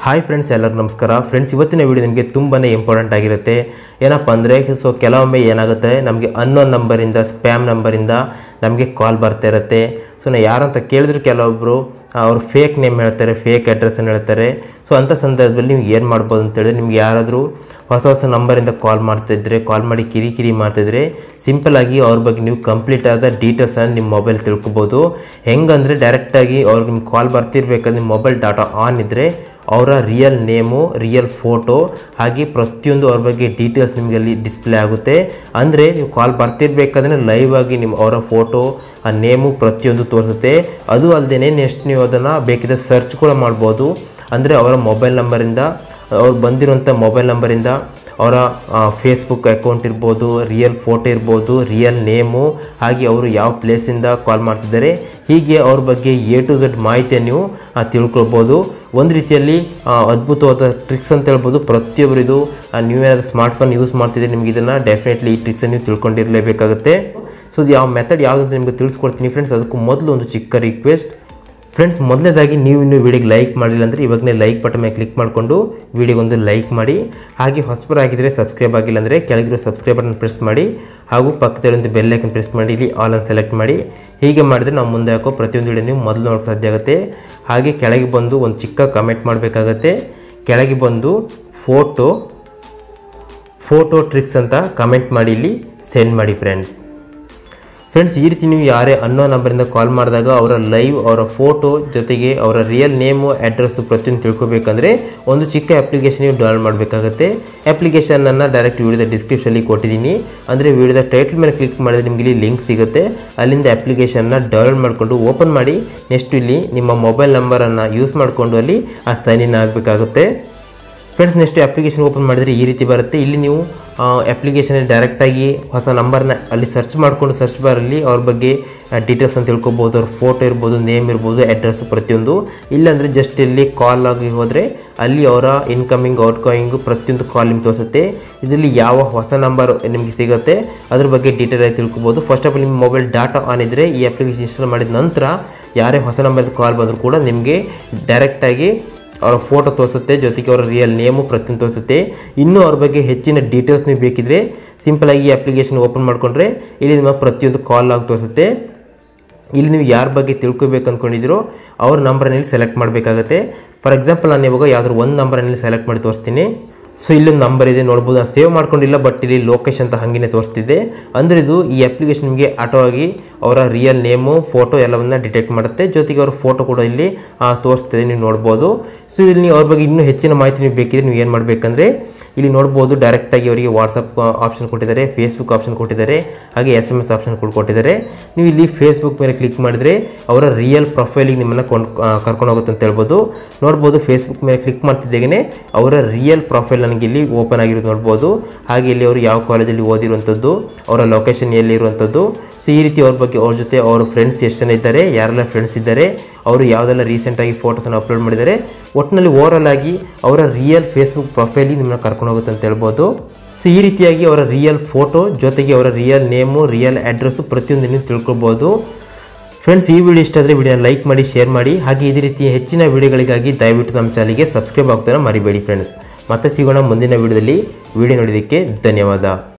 hi friends ಎಲ್ಲರೂ ನಮಸ್ಕಾರ friends ಇವತ್ತಿನ ವಿಡಿಯೋ ನಿಮಗೆ ತುಂಬಾ ಇಂಪಾರ್ಟೆಂಟ್ ಆಗಿರುತ್ತೆ ಏನಪ್ಪ ಅಂದರೆ ಸೊ ಕೆಲವೊಮ್ಮೆ ಏನಾಗುತ್ತೆ ನಮಗೆ ಅನ್ನೋನ್ ನಂಬರಿಂದ ಸ್ಪ್ಯಾಮ್ ನಂಬರಿಂದ ನಮಗೆ ಕಾಲ್ ಬರ್ತಾ ಇರುತ್ತೆ ಸೊ ನಾ ಯಾರಂತ ಕೇಳಿದ್ರು ಕೆಲವೊಬ್ಬರು ಅವ್ರು ಫೇಕ್ ನೇಮ್ ಹೇಳ್ತಾರೆ ಫೇಕ್ ಅಡ್ರೆಸ್ಸನ್ನು ಹೇಳ್ತಾರೆ ಸೊ ಅಂಥ ಸಂದರ್ಭದಲ್ಲಿ ನೀವು ಏನು ಮಾಡ್ಬೋದು ಅಂತೇಳಿದ್ರೆ ನಿಮ್ಗೆ ಯಾರಾದರೂ ಹೊಸ ಹೊಸ ನಂಬರಿಂದ ಕಾಲ್ ಮಾಡ್ತಿದ್ರೆ ಕಾಲ್ ಮಾಡಿ ಕಿರಿಕಿರಿ ಮಾಡ್ತಿದ್ರೆ ಸಿಂಪಲಾಗಿ ಅವ್ರ ಬಗ್ಗೆ ನೀವು ಕಂಪ್ಲೀಟ್ ಆದ ಡೀಟೇಲ್ಸನ್ನು ನಿಮ್ಮ ಮೊಬೈಲ್ ತಿಳ್ಕೊಬೋದು ಹೆಂಗಂದರೆ ಡೈರೆಕ್ಟಾಗಿ ಅವ್ರಿಗೆ ನಿಮ್ಗೆ ಕಾಲ್ ಬರ್ತಿರ್ಬೇಕಾದ್ರೆ ನಿಮ್ಮ ಮೊಬೈಲ್ ಡಾಟಾ ಆನ್ ಇದ್ದರೆ ಅವರ ರಿಯಲ್ ನೇಮು ರಿಯಲ್ ಫೋಟೋ ಹಾಗೆ ಪ್ರತಿಯೊಂದು ಅವ್ರ ಬಗ್ಗೆ ಡೀಟೇಲ್ಸ್ ನಿಮಗೆ ಅಲ್ಲಿ ಡಿಸ್ಪ್ಲೇ ಆಗುತ್ತೆ ಅಂದರೆ ನೀವು ಕಾಲ್ ಬರ್ತಿರ್ಬೇಕಾದ್ರೆ ಲೈವ್ ಆಗಿ ನಿಮ್ಮ ಅವರ ಫೋಟೋ ಆ ನೇಮು ಪ್ರತಿಯೊಂದು ತೋರಿಸುತ್ತೆ ಅದು ಅಲ್ಲದೆ ನೆಕ್ಸ್ಟ್ ನೀವು ಅದನ್ನು ಬೇಕಿದ್ರೆ ಸರ್ಚ್ ಕೂಡ ಮಾಡ್ಬೋದು ಅಂದರೆ ಅವರ ಮೊಬೈಲ್ ನಂಬರಿಂದ ಅವ್ರು ಬಂದಿರುವಂಥ ಮೊಬೈಲ್ ನಂಬರಿಂದ ಅವರ ಫೇಸ್ಬುಕ್ ಅಕೌಂಟ್ ಇರ್ಬೋದು ರಿಯಲ್ ಫೋಟೋ ಇರ್ಬೋದು ರಿಯಲ್ ನೇಮು ಹಾಗೆ ಅವರು ಯಾವ ಪ್ಲೇಸಿಂದ ಕಾಲ್ ಮಾಡ್ತಿದ್ದಾರೆ ಹೀಗೆ ಅವ್ರ ಬಗ್ಗೆ ಎ ಟು ಝೆಡ್ ಮಾಹಿತಿಯನ್ನು ನೀವು ಆ, ತಿಳ್ಕೊಳ್ಬೋದು ಒಂದು ರೀತಿಯಲ್ಲಿ ಆ, ಅದ್ಭುತವಾದ ಟ್ರಿಕ್ಸ್ ಅಂತ ಹೇಳ್ಬೋದು ಪ್ರತಿಯೊಬ್ಬರು ಇದು ಆ, ನೀವೇನಾದರೂ ಸ್ಮಾರ್ಟ್ಫೋನ್ ಯೂಸ್ ಮಾಡ್ತಿದ್ರೆ ನಿಮಗೆ ಇದನ್ನು ಡೆಫಿನೆಟ್ಲಿ ಈ ಟ್ರಿಕ್ಸನ್ನು ನೀವು ತಿಳ್ಕೊಂಡಿರಲೇಬೇಕಾಗುತ್ತೆ ಸೊ ಇದು ಯಾವ ಮೆಥಡ್ ಯಾವುದಂತ ನಿಮಗೆ ತಿಳಿಸ್ಕೊಡ್ತೀನಿ ಫ್ರೆಂಡ್ಸ್ ಅದಕ್ಕೂ ಮೊದಲು ಒಂದು ಚಿಕ್ಕ ರಿಕ್ವೆಸ್ಟ್ ಫ್ರೆಂಡ್ಸ್ ಮೊದಲನೇದಾಗಿ ನೀವು ಇನ್ನೂ ವಿಡಿಯೋಗೆ ಲೈಕ್ ಮಾಡಿಲ್ಲ ಅಂದರೆ ಇವಾಗಲೇ ಲೈಕ್ ಬಟನ್ ಮೇಲೆ ಕ್ಲಿಕ್ ಮಾಡಿಕೊಂಡು ವಿಡಿಯೋಗೊಂದು ಲೈಕ್ ಮಾಡಿ ಹಾಗೆ ಹೊಸಬರಾಗಿದ್ದರೆ ಸಬ್ಸ್ಕ್ರೈಬ್ ಆಗಿಲ್ಲ ಅಂದರೆ ಕೆಳಗಿರೋ ಸಬ್ಸ್ಕ್ರೈಬ್ ಬಟನ್ ಪ್ರೆಸ್ ಮಾಡಿ ಹಾಗೂ ಪಕ್ಕದಲ್ಲಿಂದ ಬೆಲ್ ಐಕನ್ ಪ್ರೆಸ್ ಮಾಡಿ ಇಲ್ಲಿ ಆಲ್ ಅನ್ನು ಸೆಲೆಕ್ಟ್ ಮಾಡಿ ಹೀಗೆ ಮಾಡಿದರೆ ನಾವು ಮುಂದೆ ಹಾಕೋ ಪ್ರತಿಯೊಂದು ವಿಡಿಯೋ ನೀವು ಮೊದಲು ನೋಡೋಕ್ಕೆ ಸಾಧ್ಯ ಆಗುತ್ತೆ ಹಾಗೆ ಕೆಳಗೆ ಬಂದು ಒಂದು ಚಿಕ್ಕ ಕಮೆಂಟ್ ಮಾಡಬೇಕಾಗತ್ತೆ ಕೆಳಗೆ ಬಂದು ಫೋಟೋ ಫೋಟೋ ಟ್ರಿಕ್ಸ್ ಅಂತ ಕಮೆಂಟ್ ಮಾಡಿ ಇಲ್ಲಿ ಸೆಂಡ್ ಮಾಡಿ ಫ್ರೆಂಡ್ಸ್ ಫ್ರೆಂಡ್ಸ್ ಈ ರೀತಿ ನೀವು ಯಾರೇ ಅನ್ನೋ ನಂಬರಿಂದ ಕಾಲ್ ಮಾಡಿದಾಗ ಅವರ ಲೈವ್ ಅವರ ಫೋಟೋ ಜೊತೆಗೆ ಅವರ ರಿಯಲ್ ನೇಮು ಅಡ್ರೆಸ್ಸು ಪ್ರತಿಯೊಂದು ತಿಳ್ಕೊಬೇಕಂದ್ರೆ ಒಂದು ಚಿಕ್ಕ ಅಪ್ಲಿಕೇಶನ್ ನೀವು ಡೌನ್ಲೋಡ್ ಮಾಡಬೇಕಾಗುತ್ತೆ ಅಪ್ಲಿಕೇಶನನ್ನು ಡೈರೆಕ್ಟ್ ವಿಡಿಯೋದ ಡಿಸ್ಕ್ರಿಪ್ಷನಲ್ಲಿ ಕೊಟ್ಟಿದ್ದೀನಿ ಅಂದರೆ ವಿಡಿಯೋದ ಟೈಟಲ್ ಮೇಲೆ ಕ್ಲಿಕ್ ಮಾಡಿದ್ರೆ ನಿಮಗೆ ಇಲ್ಲಿ ಲಿಂಕ್ ಸಿಗುತ್ತೆ ಅಲ್ಲಿಂದ ಅಪ್ಲಿಕೇಶನ್ನ ಡೌನ್ಲೋಡ್ ಮಾಡಿಕೊಂಡು ಓಪನ್ ಮಾಡಿ ನೆಕ್ಸ್ಟ್ ಇಲ್ಲಿ ನಿಮ್ಮ ಮೊಬೈಲ್ ನಂಬರನ್ನು ಯೂಸ್ ಮಾಡಿಕೊಂಡು ಅಲ್ಲಿ ಆ ಸೈನ್ ಇನ್ ಆಗಬೇಕಾಗುತ್ತೆ ಫ್ರೆಂಡ್ಸ್ ನೆಕ್ಸ್ಟ್ ಅಪ್ಲಿಕೇಶನ್ ಓಪನ್ ಮಾಡಿದರೆ ಈ ರೀತಿ ಬರುತ್ತೆ ಇಲ್ಲಿ ನೀವು ಅಪ್ಲಿಕೇಶನಲ್ಲಿ ಡೈರೆಕ್ಟಾಗಿ ಹೊಸ ನಂಬರ್ನ ಅಲ್ಲಿ ಸರ್ಚ್ ಮಾಡಿಕೊಂಡು ಸರ್ಚ್ ಬಾರಲ್ಲಿ ಅವ್ರ ಬಗ್ಗೆ ಡೀಟೇಲ್ಸ್ ಅಂತ ತಿಳ್ಕೊಬೋದು ಅವ್ರ ಫೋಟೋ ಇರ್ಬೋದು ನೇಮ್ ಇರ್ಬೋದು ಅಡ್ರೆಸ್ ಪ್ರತಿಯೊಂದು ಇಲ್ಲಾಂದರೆ ಜಸ್ಟ್ ಇಲ್ಲಿ ಕಾಲ್ ಆಗಿ ಹೋದರೆ ಅಲ್ಲಿ ಅವರ ಇನ್ಕಮಿಂಗ್ ಔಟ್ಗೋಯಿಂಗು ಪ್ರತಿಯೊಂದು ಕಾಲ್ ನಿಮ್ಗೆ ತೋರಿಸುತ್ತೆ ಇದರಲ್ಲಿ ಯಾವ ಹೊಸ ನಂಬರ್ ನಿಮಗೆ ಸಿಗುತ್ತೆ ಅದ್ರ ಬಗ್ಗೆ ಡೀಟೇಲ್ ಆಗಿ ತಿಳ್ಕೊಬೋದು ಫಸ್ಟ್ ಆಫ್ ಆಲ್ ನಿಮ್ಮ ಮೊಬೈಲ್ ಡಾಟಾ ಆನ್ ಇದ್ದರೆ ಈ ಅಪ್ಲಿಕೇಶನ್ ಇನ್ಸ್ಟಾಲ್ ಮಾಡಿದ ನಂತರ ಯಾರೇ ಹೊಸ ನಂಬರ್ ಕಾಲ್ ಬಂದರೂ ಕೂಡ ನಿಮಗೆ ಡೈರೆಕ್ಟಾಗಿ ಅವರ ಫೋಟೋ ತೋರಿಸುತ್ತೆ ಜೊತೆಗೆ ಅವರ ರಿಯಲ್ ನೇಮು ಪ್ರತಿಯೊಂದು ತೋರಿಸುತ್ತೆ ಇನ್ನೂ ಅವ್ರ ಬಗ್ಗೆ ಹೆಚ್ಚಿನ ಡೀಟೇಲ್ಸ್ ನೀವು ಬೇಕಿದ್ರೆ ಸಿಂಪಲಾಗಿ ಈ ಅಪ್ಲಿಕೇಶನ್ ಓಪನ್ ಮಾಡಿಕೊಂಡ್ರೆ ಇಲ್ಲಿ ನಿಮ್ಮ ಪ್ರತಿಯೊಂದು ಕಾಲ್ ಆಗಿ ತೋರಿಸುತ್ತೆ ಇಲ್ಲಿ ನೀವು ಯಾರ ಬಗ್ಗೆ ತಿಳ್ಕೊಬೇಕು ಅಂದ್ಕೊಂಡಿದ್ದೀರೋ ಅವ್ರ ನಂಬರನ್ನ ಇಲ್ಲಿ ಸೆಲೆಕ್ಟ್ ಮಾಡಬೇಕಾಗುತ್ತೆ ಫಾರ್ ಎಕ್ಸಾಂಪಲ್ ನಾನು ಇವಾಗ ಯಾವ್ದಾದ್ರು ಒಂದು ನಂಬರನ್ನ ಸೆಲೆಕ್ಟ್ ಮಾಡಿ ತೋರಿಸ್ತೀನಿ ಸೊ ಇಲ್ಲೊಂದು ನಂಬರ್ ಇದೆ ನೋಡ್ಬೋದು ನಾನು ಸೇವ್ ಮಾಡ್ಕೊಂಡಿಲ್ಲ ಬಟ್ ಇಲ್ಲಿ ಲೊಕೇಶನ್ ಅಂತ ಹಾಗೇನೆ ತೋರಿಸ್ತಿದೆ ಅಂದರೆ ಇದು ಈ ಅಪ್ಲಿಕೇಶನ್ ನಿಮಗೆ ಆಟೋ ಆಗಿ ಅವರ ರಿಯಲ್ ನೇಮು ಫೋಟೋ ಎಲ್ಲವನ್ನ ಡಿಟೆಕ್ಟ್ ಮಾಡುತ್ತೆ ಜೊತೆಗೆ ಅವ್ರ ಫೋಟೋ ಕೂಡ ಇಲ್ಲಿ ಆ, ತೋರಿಸ್ತಿದೆ ನೀವು ನೋಡ್ಬೋದು ಸೊ ಇಲ್ಲಿ ನೀವು ಅವ್ರ ಬಗ್ಗೆ ಇನ್ನೂ ಹೆಚ್ಚಿನ ಮಾಹಿತಿ ನೀವು ಬೇಕಿದ್ರೆ ನೀವು ಏನು ಮಾಡಬೇಕಂದ್ರೆ ಇಲ್ಲಿ ನೋಡ್ಬೋದು ಡೈರೆಕ್ಟಾಗಿ ಅವರಿಗೆ ವಾಟ್ಸಪ್ ಆಪ್ಷನ್ ಕೊಟ್ಟಿದ್ದಾರೆ ಫೇಸ್ಬುಕ್ ಆಪ್ಷನ್ ಕೊಟ್ಟಿದ್ದಾರೆ ಹಾಗೆ ಎಸ್ ಎಮ್ ಎಸ್ ಆಪ್ಷನ್ ಕೂಡ ಕೊಟ್ಟಿದ್ದಾರೆ ನೀವು ಇಲ್ಲಿ ಫೇಸ್ಬುಕ್ ಮೇಲೆ ಕ್ಲಿಕ್ ಮಾಡಿದರೆ ಅವರ ರಿಯಲ್ ಪ್ರೊಫೈಲಿಗೆ ನಿಮ್ಮನ್ನು ಕೊಂಡು ಕರ್ಕೊಂಡು ಹೋಗುತ್ತೆ ಅಂತ ಹೇಳ್ಬೋದು ನೋಡ್ಬೋದು ಫೇಸ್ಬುಕ್ ಮೇಲೆ ಕ್ಲಿಕ್ ಮಾಡ್ತಿದ್ದಾಗೇ ಅವರ ರಿಯಲ್ ಪ್ರೊಫೈಲ್ ನನಗೆ ಇಲ್ಲಿ ಓಪನ್ ಆಗಿರೋದು ನೋಡ್ಬೋದು ಹಾಗೆ ಇಲ್ಲಿ ಅವರು ಯಾವ ಕಾಲೇಜಲ್ಲಿ ಓದಿರುವಂಥದ್ದು ಅವರ ಲೊಕೇಶನ್ ಎಲ್ಲಿರುವಂಥದ್ದು ಸೊ ಈ ರೀತಿ ಅವ್ರ ಬಗ್ಗೆ ಅವ್ರ ಜೊತೆ ಅವ್ರ ಫ್ರೆಂಡ್ಸ್ ಎಷ್ಟು ಜನ ಇದ್ದಾರೆ ಯಾರೆಲ್ಲ ಫ್ರೆಂಡ್ಸ್ ಇದ್ದಾರೆ ಅವರು ಯಾವುದೆಲ್ಲ ರೀಸೆಂಟಾಗಿ ಫೋಟೋಸನ್ನು ಅಪ್ಲೋಡ್ ಮಾಡಿದ್ದಾರೆ ಒಟ್ಟಿನಲ್ಲಿ ಓವರಲ್ ಆಗಿ ಅವರ ರಿಯಲ್ ಫೇಸ್ಬುಕ್ ಪ್ರೊಫೈಲಿಗೆ ನಿಮ್ಮನ್ನ ಕರ್ಕೊಂಡು ಹೋಗುತ್ತೆ ಅಂತ ಹೇಳ್ಬೋದು ಸೊ ಈ ರೀತಿಯಾಗಿ ಅವರ ರಿಯಲ್ ಫೋಟೋ ಜೊತೆಗೆ ಅವರ ರಿಯಲ್ ನೇಮು ರಿಯಲ್ ಅಡ್ರೆಸ್ಸು ಪ್ರತಿಯೊಂದು ನೀವು ತಿಳ್ಕೊಬೋದು ಫ್ರೆಂಡ್ಸ್ ಈ ವಿಡಿಯೋ ಇಷ್ಟ ಆದರೆ ವಿಡಿಯೋನ ಲೈಕ್ ಮಾಡಿ ಶೇರ್ ಮಾಡಿ ಹಾಗೆ ಇದೇ ರೀತಿಯ ಹೆಚ್ಚಿನ ವಿಡಿಯೋಗಳಿಗಾಗಿ ದಯವಿಟ್ಟು ನಮ್ಮ ಚಾನಲ್ಗೆ ಸಬ್ಸ್ಕ್ರೈಬ್ ಆಗ್ತಾನೆ ಮರಿಬೇಡಿ ಫ್ರೆಂಡ್ಸ್ ಮತ್ತೆ ಸಿಗೋಣ ಮುಂದಿನ ವಿಡಿಯೋದಲ್ಲಿ ವಿಡಿಯೋ ನೋಡೋದಕ್ಕೆ ಧನ್ಯವಾದ